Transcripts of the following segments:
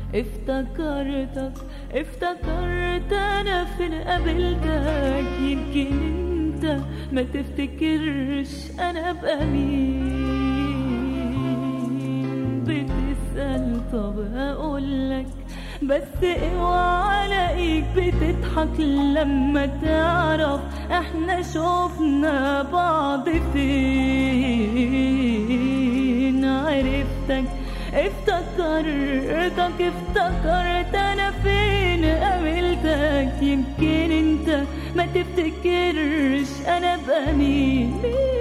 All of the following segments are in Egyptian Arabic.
افتكرتك افتكرت انا فين قابلتك يمكن انت ما تفتكرش انا ابقى مين بتسأل طب هقولك بس اوعى الاقيك بتضحك لما تعرف احنا شوفنا بعض فين عرفتك افتكرتك افتكرت انا فين قابلتك يمكن انت ما تفتكرش انا ابقى مين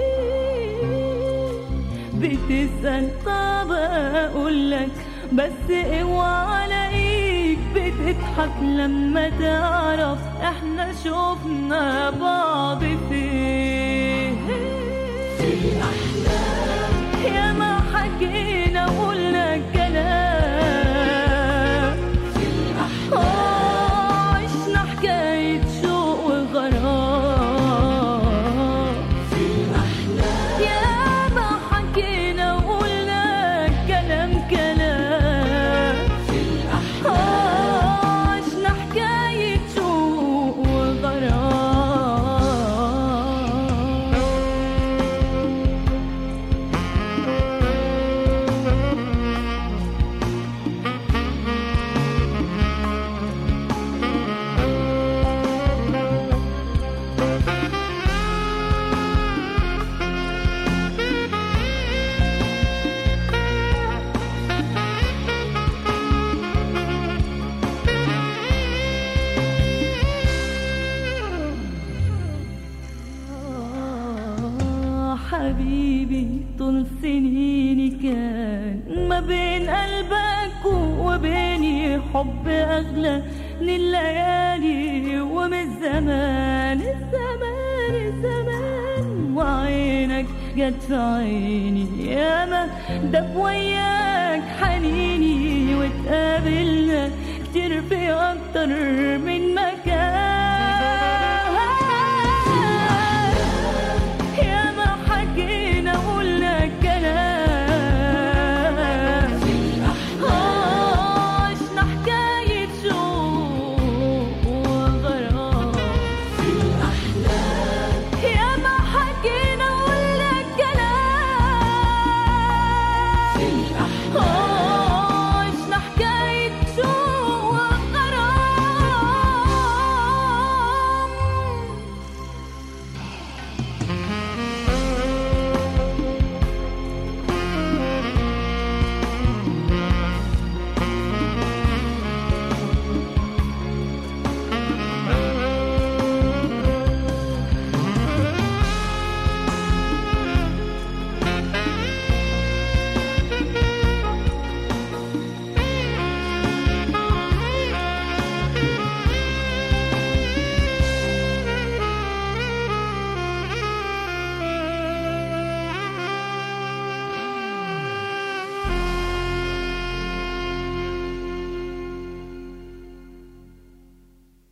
بتسأل طب اقولك بس اوعى الاقيك بتضحك لما تعرف احنا شوفنا بعض فين في الاحلام يا ما حكينا وقلنا كلام في الاحلام عشنا حكاية شوق وغرام في الاحلام يا ما حكينا وقلنا كلام كلام في الاحلام عشنا حكاية شوق وغرام آه حبيبي طول سنيني كان ما بين قلبك وبيني حب أغلى من الليالي ومن الزمان الزمان الزمان وعينك جت في عيني ياما دب وياك حنيني واتقابلنا كتير في أكتر من مكان